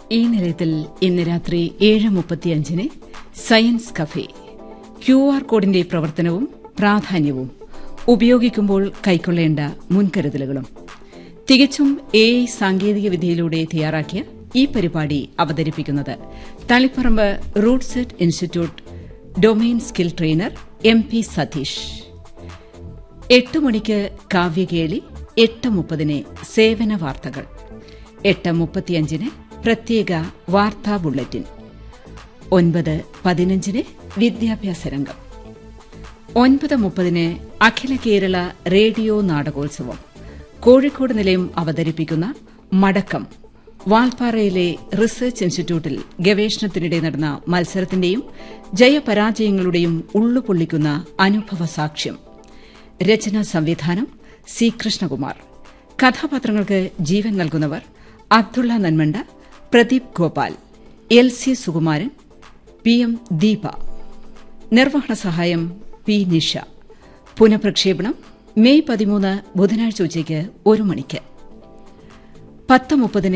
ഈ നിലയത്തിൽ ഇന്ന് രാത്രി ഏഴ് മുപ്പത്തിയഞ്ചിന് സയൻസ് കഫേ ക്യു ആർ കോഡിന്റെ പ്രവർത്തനവും പ്രാധാന്യവും ഉപയോഗിക്കുമ്പോൾ കൈക്കൊള്ളേണ്ട മുൻകരുതലുകളും തികച്ചും എ ഐ സാങ്കേതിക വിദ്യയിലൂടെ തയ്യാറാക്കിയ ഈ പരിപാടി അവതരിപ്പിക്കുന്നത് Taliparamba RUDSET institute domain skill trainer M P Satheesh എട്ട് മണിക്ക് കാവ്യകേളി എട്ട് മുപ്പതിന് സേവന വാർത്തകൾ എട്ട് മുപ്പത്തിയഞ്ചിന് പ്രത്യേക വാർത്താ ബുള്ളറ്റിൻ ഒൻപത് പതിനഞ്ചിന് വിദ്യാഭ്യാസ രംഗം ഒൻപത് മുപ്പതിന് അഖില കേരള റേഡിയോ നാടകോത്സവം കോഴിക്കോട് നിലയം അവതരിപ്പിക്കുന്ന മടക്കം വാൽപ്പാറയിലെ റിസർച്ച് ഇൻസ്റ്റിറ്റ്യൂട്ടിൽ ഗവേഷണത്തിനിടെ നടന്ന മത്സരത്തിന്റെയും ജയപരാജയങ്ങളുടെയും ഉള്ളുപൊള്ളിക്കുന്ന അനുഭവ സാക്ഷ്യം രചനാ സംവിധാനം സി കൃഷ്ണകുമാർ കഥാപാത്രങ്ങൾക്ക് ജീവൻ നൽകുന്നവർ Abdulla Nanmanda Pradeep Gopal L C Sukumaran P M Deepa നിർവഹണ സഹായം പി നിഷ പുനഃപ്രക്ഷേപണം മെയ് പതിമൂന്ന് ബുധനാഴ്ച ഉച്ചയ്ക്ക് ഒരു മണിക്ക് പത്ത് മുപ്പതിന്